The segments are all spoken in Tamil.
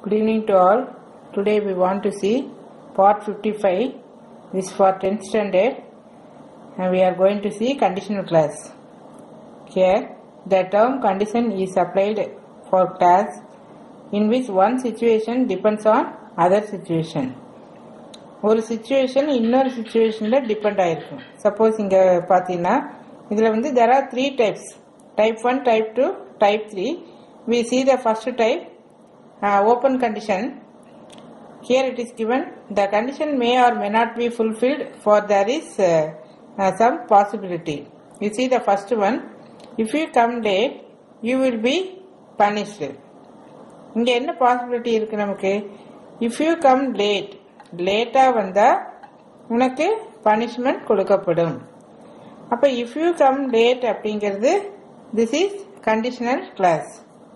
Good evening to all. Today we want to see part 55. This is for 10th standard and we are going to see conditional class. Here the term condition is applied for class in which one situation depends on other situation. ஒரு சுச்சுவேஷன் இன்னொரு சுச்சுவேஷன்ல டிபெண்ட் ஆயிருக்கும் சப்போஸ் இங்க பாத்தீங்கன்னா இதுல வந்து there are three types type one type two type three we see the first type open condition Here it is given the condition may or may not be fulfilled for there is uh, uh, some possibility. You see the first one. If you come late, you will be punished. இங்க என்ன பாசிபிலிட்டி இருக்கு நமக்கு இஃப் யூ கம் லேட் லேட்டா வந்தா உனக்கு பனிஷ்மெண்ட் கொடுக்கப்படும் அப்ப இஃப் யூ கம் லேட் அப்படிங்கிறது this is conditional clause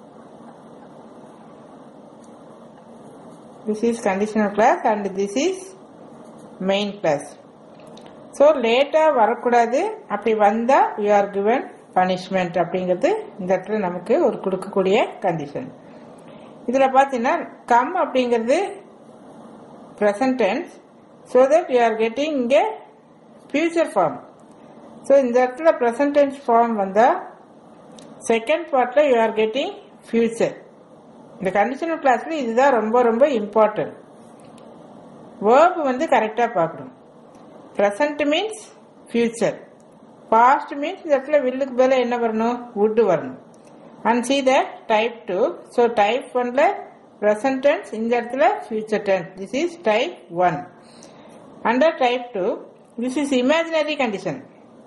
this is conditional class and this is main class so லேட்டாக வரக்கூடாது அப்படி வந்தால் யூ ஆர் கிவன் பனிஷ்மெண்ட் அப்படிங்கிறது இந்த இடத்துல நமக்கு ஒரு கொடுக்கக்கூடிய கண்டிஷன் இதில் பார்த்தீங்கன்னா கம் அப்படிங்கிறது present tense so that you are getting இங்கே ஃபியூச்சர் ஃபார்ம் ஸோ இந்த இடத்துல ப்ரெசன்ட் டென்ஸ் ஃபார்ம் வந்தால் செகண்ட் பார்ட்டில் யூ ஆர் கெட்டிங் ஃபியூச்சர் இந்த கண்டிஷனல் கிளாஸ்ல இதுதான் ரொம்ப ரொம்ப இம்பார்ட்டன்ட் வேர்ப் வந்து கரெக்டாக பார்க்கணும் present means future past means இந்த இடத்துல வில்லுக்கு பதிலாக என்ன வரணும் வுட் வரணும் and see the type two so type ஒன்ல ப்ரெசன்ட் டென்ஸ் இந்த இடத்துல future tense this is type one under type two this is imaginary condition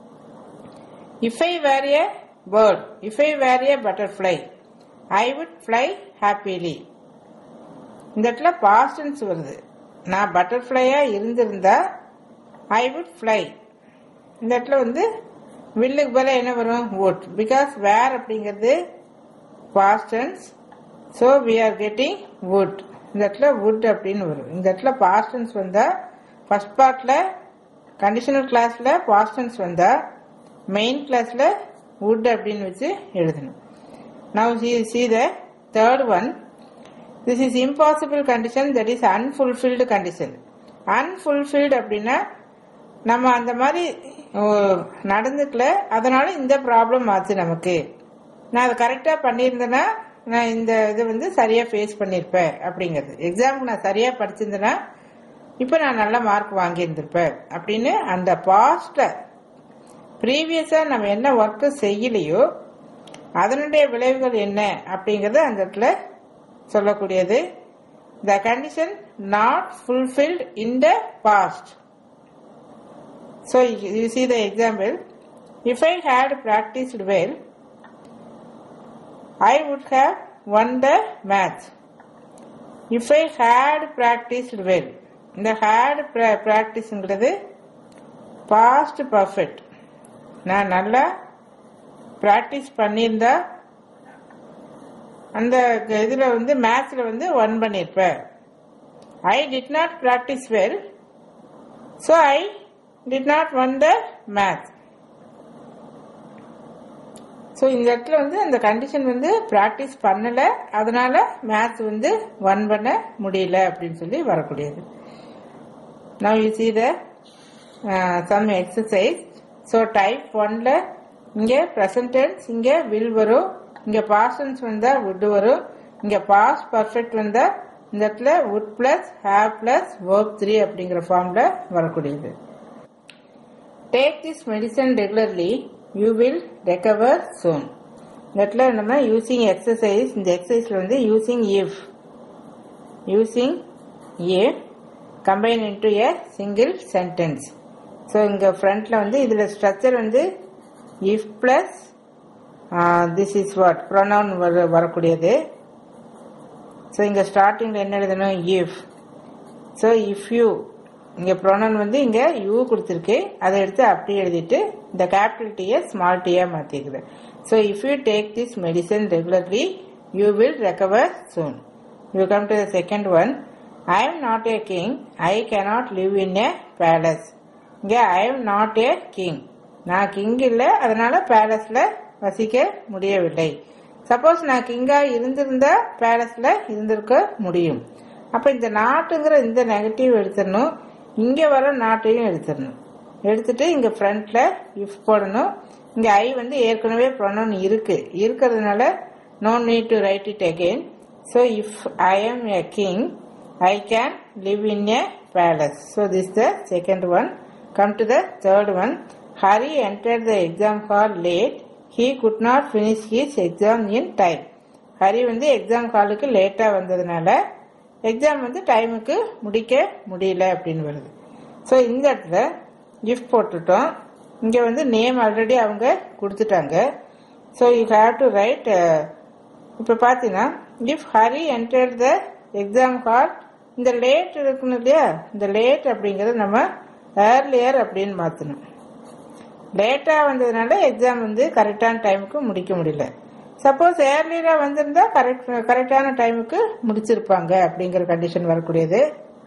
if I were a bird if I were a butterfly I would fly happily இந்த இடத்துல பாஸ்டன்ஸ் வருது நான் பட்டர்ஃப்ளையா இருந்திருந்தா ஐ வுட் ஃப்ளை இந்த இடத்துல வந்து வில்லுக்கு பதிலாக என்ன வரும் வுட் பிகாஸ் வேர் அப்படிங்கிறது past tense so we are getting would இந்த இடத்துல வுட் அப்படின்னு வரும் இந்த இடத்துல பாஸ்டன்ஸ் வந்தா ஃபர்ஸ்ட் பார்ட்ல கண்டிஷனல் கிளாஸ்ல பாஸ்டன்ஸ் வந்தா மெயின் கிளாஸ்ல வுட் அப்படின்னு வச்சு எழுதணும் Now see, see the third one. This is impossible condition that is unfulfilled condition. Unfulfilled அப்படின்னா நம்ம அந்த மாதிரி நடந்துக்கல அதனால இந்த ப்ராப்ளம் ஆச்சு நமக்கு நான் அதை கரெக்டாக பண்ணியிருந்தேன்னா நான் இந்த இது வந்து சரியாக ஃபேஸ் பண்ணியிருப்பேன் அப்படிங்கிறது எக்ஸாமுக்கு நான் சரியாக படிச்சிருந்தேன்னா இப்போ நான் நல்ல மார்க் வாங்கியிருந்திருப்பேன் அப்படின்னு அந்த பாஸ்ட்ல ப்ரீவியஸாக நம்ம என்ன ஒர்க்கு செய்யலையோ அதனுடைய விளைவுகள் என்ன அப்படிங்கறது அந்த இடத்துல சொல்லக்கூடியது the condition not fulfilled in the past so you see the example if I had practised well I would have won the maths if I had practised well இந்த ஹேட் ப்ராக்டிஸ்ங்கிறது பாஸ்ட் பர்ஃபெக்ட் நான் நல்லா ப்ராக்டிஸ் பண்ணியிருந்தா அந்த இதில் வந்து மேத்ஸில் வந்து ஒன் பண்ணியிருப்பேன் I did not practise well so I did not won the maths so இந்த இடத்துல வந்து அந்த கண்டிஷன் வந்து ப்ராக்டிஸ் பண்ணலை அதனால மேத்ஸ் வந்து ஒன் பண்ண முடியல அப்படின்னு சொல்லி வரக்கூடியது now you see the some exercise so type ஒன்ல இங்க பிரசன்ட் டென்ஸ் இங்க வில் வரும் இங்க பாஸ்டன்ஸ் வந்தா வுட் வரும் இங்க பாஸ்ட் பர்ஃபெக்ட் வந்தா இந்த இடத்துல would plus have plus verb three அப்படிங்கிற ஃபார்ம்ல வரக்கூடியது take this medicine regularly you will recover soon இந்த இடத்துல நம்ம யூசிங் எக்ஸசைஸ் இந்த எக்ஸசைஸ்ல வந்து using if using if combine into a single sentence so இங்க ஃப்ரண்ட்ல வந்து இதுல ஸ்ட்ரக்சர் வந்து if plus uh, this is what pronoun வர வரக்கூடியது ஸோ இங்கே ஸ்டார்டிங்கில் என்ன எழுதணும் இஃப் ஸோ இஃப் யூ இங்கே ப்ரொனவுன் வந்து இங்கே யூ கொடுத்துருக்கு அதை எடுத்து அப்படி எழுதிட்டு இந்த கேபிட்டல் டீயை ஸ்மால் டீயாக மாற்றிக்குது so if you take this medicine regularly you will recover soon you come to the second one I am not a king I cannot live in a palace இங்கே I am not a king நான் கிங் இல்லை அதனால பேலஸ்ல வசிக்க முடியவில்லை சப்போஸ் நான் கிங்கா இருந்திருந்தா பேலஸ்ல இருந்திருக்க முடியும் அப்ப இந்த நாட்டுங்கிற இந்த நெகட்டிவ் எடுத்துடணும் இங்க வர நாட்டையும் எடுத்துடணும் எடுத்துட்டு இங்க ஃப்ரண்ட்ல இஃப் போடணும் இங்க ஐ வந்து ஏற்கனவே ப்ரொனவுன் இருக்கு இருக்கிறதுனால no need to write it again so if I am a king I can live in a palace so this the second one come to the third one Hari enter the exam hall late he could not finish his exam in time Hari வந்து எக்ஸாம் ஹாலுக்கு லேட்டாக வந்ததுனால எக்ஸாம் வந்து டைமுக்கு முடிக்க முடியல அப்படின்னு வருது ஸோ இந்த இடத்துல கிஃப்ட் போட்டுட்டோம் இங்கே வந்து நேம் ஆல்ரெடி அவங்க கொடுத்துட்டாங்க so you have to write இப்போ பார்த்தீங்கன்னா if Hari enter the exam hall இந்த லேட் இருக்கணும் இல்லையா இந்த லேட் அப்படிங்கிறது நம்ம ஏர்லியர் அப்படின்னு மாற்றணும் லேட்டாக வந்ததுனால எக்ஸாம் வந்து கரெக்டான டைமுக்கு முடிக்க முடியல சப்போஸ் ஏர்லியராக வந்திருந்தா கரெக்ட் கரெக்டான டைமுக்கு முடிச்சிருப்பாங்க அப்படிங்கிற கண்டிஷன் வரக்கூடியது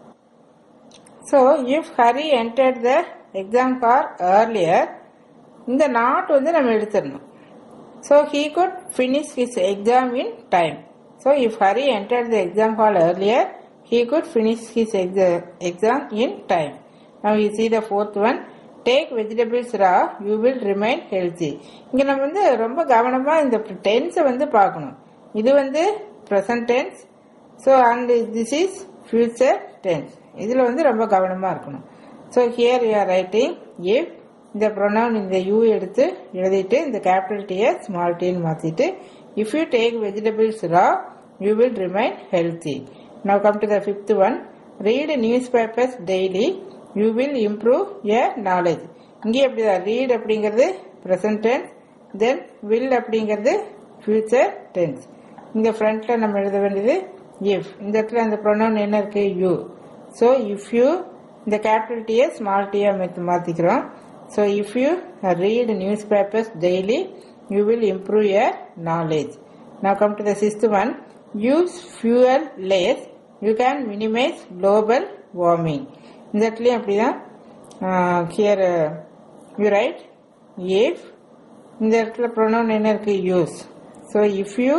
so if Hari entered the exam far earlier இந்த நாட் வந்து நம்ம எடுத்துடணும் so he could finish his exam in time so if Hari entered the exam hall earlier he could finish his exam in time now you see the fourth one take vegetables raw you will remain healthy இங்கே நம்ம வந்து ரொம்ப கவனமாக இந்த டென்ஸை வந்து பார்க்கணும் இது வந்து present tense so and this is future tense இதில் வந்து ரொம்ப கவனமாக இருக்கணும் so here you are writing if இந்த ப்ரொனவுன் இந்த யூ எடுத்து எழுதிட்டு இந்த கேபிட்டல் டியை ஸ்மால் டீன்னு மாற்றிட்டு if you take vegetables raw you will remain healthy now come to the fifth one read newspapers daily you will improve a knowledge இங்கே அப்படிதான் ரீட் அப்படிங்கிறது ப்ரெசன்ட் டென்ஸ் தென் வில் அப்படிங்கிறது ஃபியூச்சர் டென்ஸ் இங்க ஃப்ரண்ட்ல நம்ம எழுத வேண்டியது இஃப் இந்த இடத்துல அந்த ப்ரொனவுன் என்ன இருக்கு யூ ஸோ இஃப் யூ இந்த கேபிட்டல் டியை ஸ்மால் டியா மாத்திக்கிறோம் so if you read newspapers daily you will improve your knowledge now come to the sixth one use fuel less you can minimize global warming இந்த இடத்துலயும் அப்படிதான் ஹியர் யூ ரைட் if இந்த இடத்துல ப்ரொனவுன் என்ன இருக்கு use so if you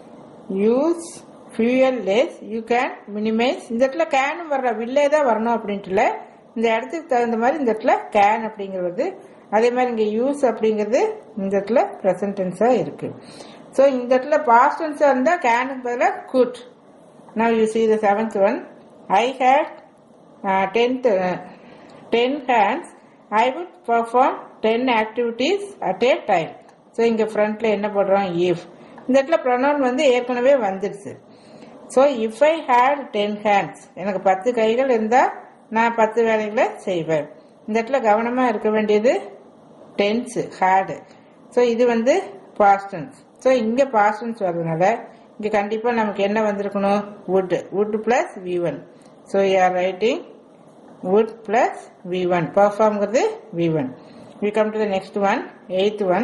use fuel less you can minimise இந்த இடத்துல கேன் வர்ற வில்லே தான் வரணும் அப்படின்ட்டு இல்ல இந்த இடத்துக்கு தகுந்த மாதிரி இந்த இடத்துல கேன் அப்படிங்கிறது அதே மாதிரி இங்க யூஸ் அப்படிங்கிறது இந்த இடத்துல ப்ரெசன்ட் டென்ஸா இருக்கு ஸோ இந்த இடத்துல பாஸ்ட் டென்ஸா இருந்தா கேனுக்கு பதிலாக could Now you see the seventh one. I had uh, ten, uh, ten hands. I would perform ten activities at a time. So இங்கே ஃப்ரண்ட்ல என்ன போடுறோம் இஃப் இந்த இடத்துல ப்ரொனவுன் வந்து ஏற்கனவே வந்துடுச்சு so if I had ten hands எனக்கு பத்து கைகள் இருந்தால் நான் பத்து வேலைகளை செய்வேன் இந்த இடத்துல கவனமாக இருக்க வேண்டியது டென்ஸ் ஹேடு ஸோ இது வந்து பாஸ்டன்ஸ் ஸோ இங்கே பாஸ்டன்ஸ் வர்றதுனால இங்கே கண்டிப்பாக நமக்கு என்ன வந்திருக்கணும் wood wood plus V one so are writing wood plus V one பர்ஃபார்ம்ங்கிறது V one we come to the next one eighth one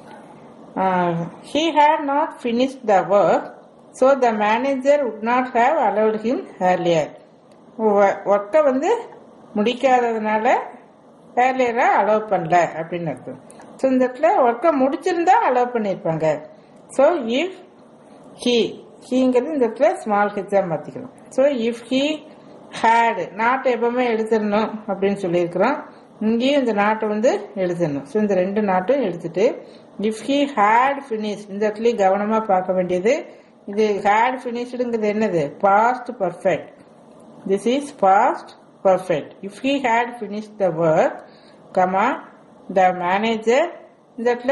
uh, he had not finished the work so the manager would not have allowed him earlier ஒர்க்கை வந்து முடிக்காததுனால ஏர்லியரா அலோவ் பண்ணல அப்படின்னு அர்த்தம் ஸோ இந்த இடத்துல ஒர்க்கை முடிச்சிருந்தா அலோவ் பண்ணியிருப்பாங்க ஸோ இஃப் ஹீ ஹீங்கிறது இந்த இடத்துல ஸ்மால் ஹெச்சா மாத்திக்கணும் ஸோ இஃப் ஹீ ஹேடு நாட்டை எப்பவுமே எழுதிடணும் அப்படின்னு சொல்லியிருக்கிறோம் இங்கேயும் இந்த நாட்டை வந்து எழுதணும் ஸோ இந்த ரெண்டு நாட்டும் எடுத்துட்டு இஃப் ஹீ ஹேட் ஃபினிஷ் இந்த இடத்துலயும் கவனமா பார்க்க வேண்டியது இது ஹேட் ஃபினிஷ்டுங்கிறது என்னது past perfect this is past perfect if he had finish the work comma the manager இந்த இடத்துல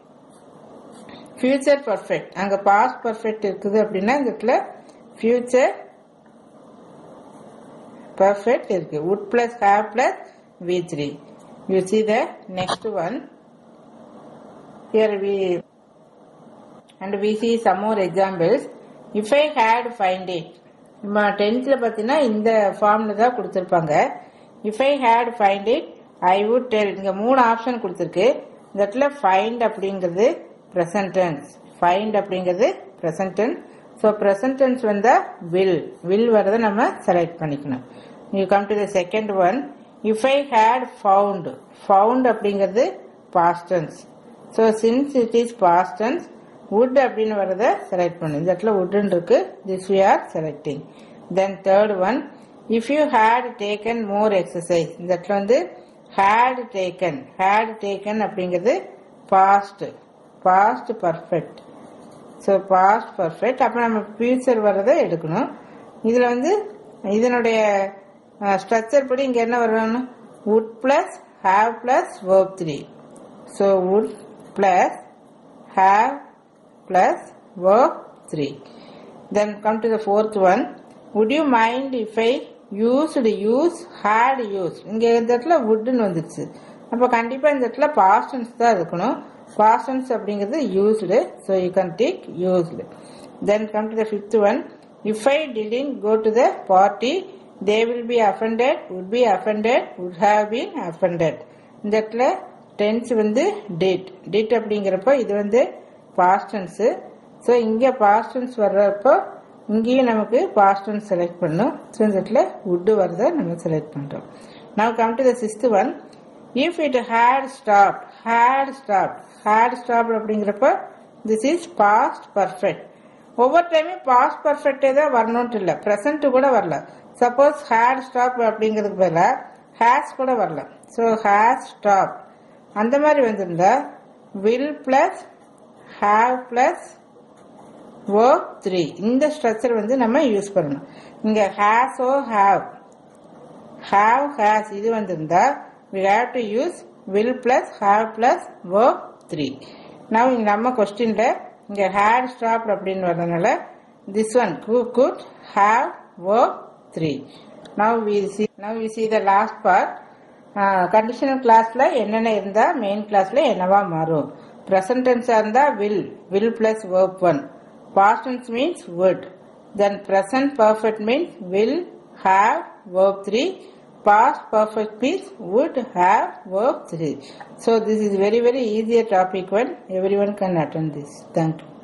ஃபியூச்சர் பர்ஃபெக்ட் அங்க பாஸ்ட் பர்ஃபெக்ட் இருக்குது அப்படின்னா இந்த இடத்துல ஃபியூச்சர் பர்ஃபெக்ட் இருக்கு would plus have plus v3 you see the next one here we and we see some more examples if i had find it நம்ம டென்த்ல பார்த்தீங்கன்னா இந்த ஃபார்ம்ல தான் கொடுத்துருப்பாங்க if I had find it I would tell இங்க மூணு ஆப்ஷன் கொடுத்துருக்கு இந்த இடத்துல ஃபைண்ட் அப்படிங்கிறது ப்ரெசன்ட் டென்ஸ் ஃபைண்ட் அப்படிங்கிறது present tense so present tense வந்தா வில் வில் வரதை நம்ம செலக்ட் பண்ணிக்கணும் you come to the second one if I had found found அப்படிங்கிறது past tense so since it is past tense wood அப்படின்னு வரத செலக்ட் பண்ணு இந்த இடத்துல woodன்னு இருக்கு this we are selecting then third one if you had taken more exercise இந்த இடத்துல வந்து had taken had taken அப்படிங்கிறது past past perfect so past perfect அப்போ நம்ம ஃபியூச்சர் வர்றதை எடுக்கணும் இதில் வந்து இதனுடைய ஸ்ட்ரக்சர் படி இங்கே என்ன வரணும் would plus have plus verb three so would plus have plus verb three then come to the fourth one would you mind if I used use had use இங்கே இந்த இடத்துல வுட்னு வந்துருச்சு அப்போ கண்டிப்பாக இந்த இடத்துல பாஸ்டன்ஸ் தான் இருக்கணும் பாஸ்டன்ஸ் அப்படிங்கிறது used so you can take used then come to the fifth one if I didn't go to the party they will be offended would be offended would have been offended இந்த இடத்துல டென்ஸ் வந்து டேட் டேட் அப்படிங்கிறப்போ இது வந்து பாஸ்டன்ஸு ஸோ இங்கே பாஸ்டன்ஸ் வர்றப்போ இங்கேயும் நமக்கு பாஸ்டன்ஸ் செலக்ட் பண்ணும் ஸோ இந்த இடத்துல வுட்டு வரதை நம்ம செலக்ட் பண்ணுறோம் நான் come to the sixth one if it had stop had stop had stop அப்படிங்கிறப்ப திஸ் இஸ் பாஸ்ட் பர்ஃபெக்ட் ஒவ்வொரு டைமும் பாஸ்ட் பர்ஃபெக்டே தான் வரணும்ட்டு இல்லை ப்ரெசன்ட் கூட வரல சப்போஸ் ஹேட் ஸ்டாப் அப்படிங்கிறதுக்கு பதிலாக ஹேஸ் கூட வரல ஸோ ஹேஸ் ஸ்டாப் அந்த மாதிரி வந்திருந்தா will plus have plus verb three இந்த ஸ்ட்ரக்சர் வந்து நம்ம யூஸ் பண்ணணும் இங்க has or have have has இது வந்திருந்தா we have to use will plus have plus verb 3 now இங்க நம்ம கொஸ்டின்ல இங்க had stopped அப்படின்னு வரதுனால this one who could have verb 3 now we see now we see the last part conditional கிளாஸ்ல என்னென்ன இருந்தா மெயின் கிளாஸ்ல என்னவா மாறும் பிரசன்ட் டென்ஸா இருந்தா will will plus verb 1 past tense means would then present perfect means will have verb 3 past perfect means would have verb 3 so this is very very easier topic one everyone can attend this thank you